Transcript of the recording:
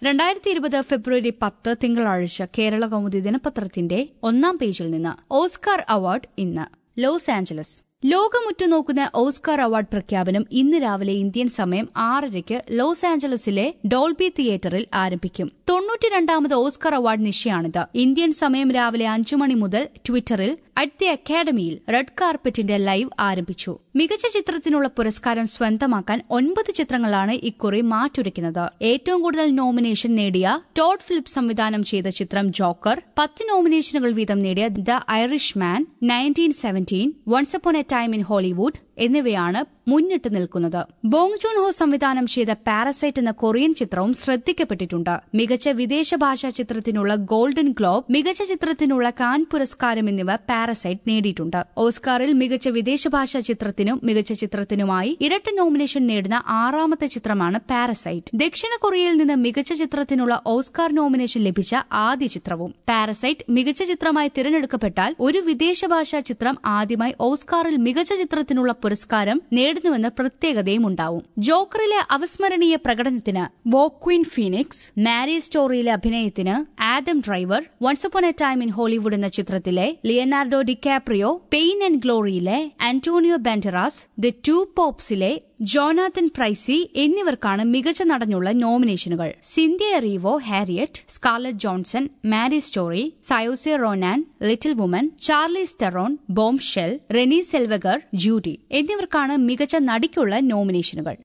രണ്ടായിരത്തി ഇരുപത് ഫെബ്രുവരി പത്ത് തിങ്കളാഴ്ച കേരള കൗമുദി ദിനപത്രത്തിന്റെ ഒന്നാം പേജിൽ നിന്ന് ഓസ്കാർ അവാർഡ് ഇന്ന് ലോസ് ആഞ്ചലസ് ലോകമുറ്റുനോക്കുന്ന ഓസ്കാർ അവാർഡ് പ്രഖ്യാപനം ഇന്ന് രാവിലെ ഇന്ത്യൻ സമയം ആറരയ്ക്ക് ലോസ് ആഞ്ചലസിലെ ഡോൾബി തിയേറ്ററിൽ ആരംഭിക്കും തൊണ്ണൂറ്റിരണ്ടാമത് ഓസ്കാർ അവാർഡ് നിശ്ചയാണിത് ഇന്ത്യൻ സമയം രാവിലെ അഞ്ചു മണി മുതൽ ട്വിറ്ററിൽ അറ്റ് ദി അക്കാദമിയിൽ റെഡ് കാർപ്പറ്റിന്റെ ലൈവ് ആരംഭിച്ചു മികച്ച ചിത്രത്തിനുള്ള പുരസ്കാരം സ്വന്തമാക്കാൻ ഒൻപത് ചിത്രങ്ങളാണ് ഇക്കുറി മാറ്റുരയ്ക്കുന്നത് ഏറ്റവും കൂടുതൽ നോമിനേഷൻ നേടിയ ടോഡ് ഫിലിപ്പ് സംവിധാനം ചെയ്ത ചിത്രം ജോക്കർ പത്ത് നോമിനേഷനുകൾ വീതം നേടിയ the Irishman nineteen seventeen once upon a time in Hollywood എന്നിവയാണ് മുന്നിട്ട് നിൽക്കുന്നത് ബോങ് ജൂൺ ഹോ സംവിധാനം ചെയ്ത പാരസൈറ്റ് എന്ന കൊറിയൻ ചിത്രവും ശ്രദ്ധിക്കപ്പെട്ടിട്ടുണ്ട് മികച്ച വിദേശ ഭാഷാ ചിത്രത്തിനുള്ള ഗോൾഡൻ ഗ്ലോബ് മികച്ച ചിത്രത്തിനുള്ള കാൻ പുരസ്കാരം എന്നിവ പാരസൈറ്റ് നേടിയിട്ടുണ്ട് ഓസ്കാറിൽ മികച്ച വിദേശ ഭാഷാ ചിത്രത്തിനും മികച്ച ചിത്രത്തിനുമായി ഇരട്ട നോമിനേഷൻ നേടുന്ന ആറാമത്തെ ചിത്രമാണ് പാരസൈറ്റ് ദക്ഷിണ കൊറിയയിൽ നിന്ന് മികച്ച ചിത്രത്തിനുള്ള ഓസ്കാർ നോമിനേഷൻ ലഭിച്ച ആദ്യ ചിത്രവും പാരസൈറ്റ് മികച്ച ചിത്രമായി തിരഞ്ഞെടുക്കപ്പെട്ടാൽ ഒരു വിദേശ ഭാഷാ ചിത്രം ആദ്യമായി ഓസ്കാറിൽ മികച്ച ചിത്രത്തിനുള്ള പുരസ്കാരം നേടുന്നുവെന്ന പ്രത്യേകതയും ഉണ്ടാവും ജോക്കറിലെ അവസ്മരണീയ പ്രകടനത്തിന് വോക്വിൻ ഫീനിക്സ് മാരി സ്റ്റോറിയിലെ അഭിനയത്തിന് Adam Driver once upon a time in Hollywood എന്ന ചിത്രത്തിലെ ലിയനാർഡോ ഡിക്കാപ്രിയോ പെയിൻ ആൻഡ് ഗ്ലോറിയിലെ ആന്റോണിയോ ബാൻഡറാസ് ദ ടു പോപ്സിലെ ജോനാഥൻ പ്രൈസി എന്നിവർക്കാണ് മികച്ച നടനുള്ള നോമിനേഷനുകൾ Cynthia Erivo Harriet Scarlett Johansson marriage story സയോസെ Ronan little woman Charlize Theron bombshell Renee Zellweger Judy എന്നിവർക്കാണ് മികച്ച നടിക്കുള്ള നോമിനേഷനുകൾ